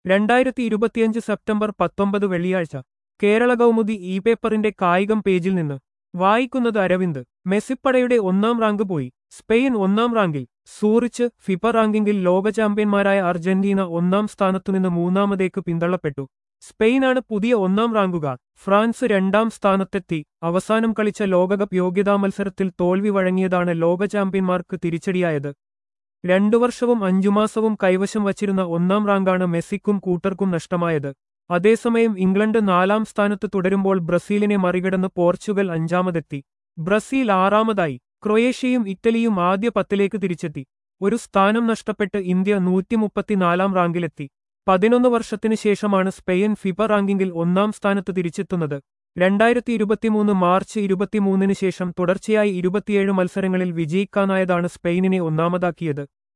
രണ്ടായിരത്തി ഇരുപത്തിയഞ്ച് സെപ്റ്റംബർ പത്തൊമ്പത് വെള്ളിയാഴ്ച കേരള കൗമുദി ഇ പേപ്പറിന്റെ കായികം പേജിൽ നിന്ന് വായിക്കുന്നത് അരവിന്ദ് മെസ്സിപ്പടയുടെ ഒന്നാം റാങ്ക് പോയി സ്പെയിൻ ഒന്നാം റാങ്കിൽ സൂറിച്ച് ഫിഫ റാങ്കിങ്ങിൽ ലോക ചാമ്പ്യന്മാരായ അർജന്റീന ഒന്നാം സ്ഥാനത്തുനിന്ന് മൂന്നാമതേക്ക് പിന്തള്ളപ്പെട്ടു സ്പെയിനാണ് പുതിയ ഒന്നാം റാങ്കുകാർ ഫ്രാൻസ് രണ്ടാം സ്ഥാനത്തെത്തി അവസാനം കളിച്ച ലോകകപ്പ് യോഗ്യതാ മത്സരത്തിൽ തോൽവി വഴങ്ങിയതാണ് ലോക ചാമ്പ്യന്മാർക്ക് തിരിച്ചടിയായത് രണ്ടു വർഷവും അഞ്ചു മാസവും കൈവശം വച്ചിരുന്ന ഒന്നാം റാങ്കാണ് മെസ്സിക്കും കൂട്ടർക്കും നഷ്ടമായത് അതേസമയം ഇംഗ്ലണ്ട് നാലാം സ്ഥാനത്ത് തുടരുമ്പോൾ ബ്രസീലിനെ മറികടന്ന് പോർച്ചുഗൽ അഞ്ചാമതെത്തി ബ്രസീൽ ആറാമതായി ക്രൊയേഷ്യയും ഇറ്റലിയും ആദ്യ പത്തിലേക്ക് തിരിച്ചെത്തി ഒരു സ്ഥാനം നഷ്ടപ്പെട്ട് ഇന്ത്യ നൂറ്റിമുപ്പത്തിനാലാം റാങ്കിലെത്തി പതിനൊന്ന് വർഷത്തിനു ശേഷമാണ് സ്പെയിൻ ഫിഫ റാങ്കിങ്ങിൽ ഒന്നാം സ്ഥാനത്ത് തിരിച്ചെത്തുന്നത് രണ്ടായിരത്തി ഇരുപത്തിമൂന്ന് മാർച്ച് ഇരുപത്തിമൂന്നിന് ശേഷം തുടർച്ചയായി ഇരുപത്തിയേഴ് മത്സരങ്ങളിൽ വിജയിക്കാനായതാണ് സ്പെയിനിനെ ഒന്നാമതാക്കിയത്